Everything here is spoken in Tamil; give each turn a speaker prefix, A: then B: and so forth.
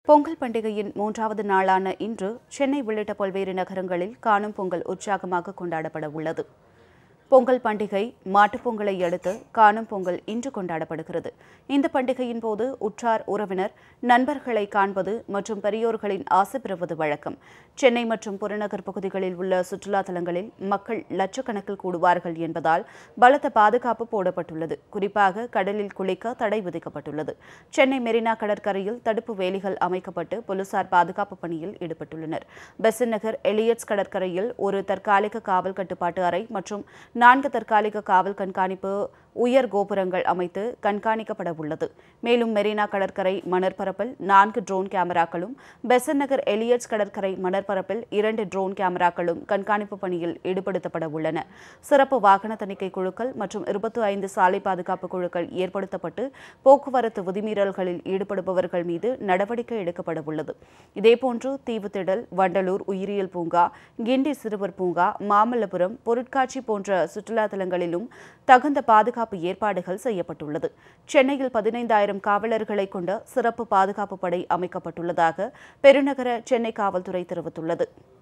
A: பொங்கல் பண்டிகையின் மூன்றாவது நாளான இன்று சென்னை உள்ளிட்ட பல்வேறு நகரங்களில் காணும் பொங்கல் உற்சாகமாக கொண்டாடப்பட உள்ளது பொங்கல் பண்டிகை மாட்டுப் பொங்கலை அடுத்து காணும் பொங்கல் இன்று கொண்டாடப்படுகிறது இந்த பண்டிகையின் போது உற்றார் உறவினர் நண்பர்களை காண்பது மற்றும் பெரியோர்களின் ஆசை பெறுவது வழக்கம் சென்னை மற்றும் புறநகர் பகுதிகளில் உள்ள சுற்றுலா தலங்களில் மக்கள் லட்சக்கணக்கில் கூடுவார்கள் என்பதால் பலத்த பாதுகாப்பு போடப்பட்டுள்ளது குறிப்பாக கடலில் குளிக்க தடை விதிக்கப்பட்டுள்ளது சென்னை மெரினா கடற்கரையில் தடுப்பு வேலிகள் அமைக்கப்பட்டு போலீசார் பாதுகாப்பு பணியில் ஈடுபட்டுள்ளனர் பெசன் நகர் எலியட்ஸ் கடற்கரையில் ஒரு தற்காலிக காவல் கட்டுப்பாட்டு அறை மற்றும் நான்கு தற்காலிக காவல் கண்காணிப்பு உயர் கோபுரங்கள் அமைத்து கண்காணிக்கப்பட உள்ளது மேலும் மெரினா கடற்கரை மணற்பரப்பில் நான்கு ட்ரோன் கேமராக்களும் பெசன் நகர் எலியட்ஸ் கடற்கரை மணற்பரப்பில் இரண்டு ட்ரோன் கேமராக்களும் கண்காணிப்பு பணியில் ஈடுபடுத்தப்பட உள்ளன சிறப்பு வாகன தணிக்கை குழுக்கள் மற்றும் இருபத்தி ஐந்து சாலை பாதுகாப்பு குழுக்கள் ஏற்படுத்தப்பட்டு போக்குவரத்து விதிமீறல்களில் ஈடுபடுபவர்கள் மீது நடவடிக்கை எடுக்கப்பட உள்ளது இதேபோன்று தீவுத்திடல் வண்டலூர் உயிரியல் பூங்கா கிண்டி சிறுவர் பூங்கா மாமல்லபுரம் பொருட்காட்சி போன்ற சுற்றுலா தலங்களிலும் தகுந்த பாதுகாப்பு ஏற்பாடுகள் செய்யப்பட்டுள்ளது சென்னையில் பதினைந்தாயிரம் காவலர்களை கொண்ட சிறப்பு பாதுகாப்பு படை அமைக்கப்பட்டுள்ளதாக பெருநகர சென்னை காவல்துறை தெரிவித்துள்ளது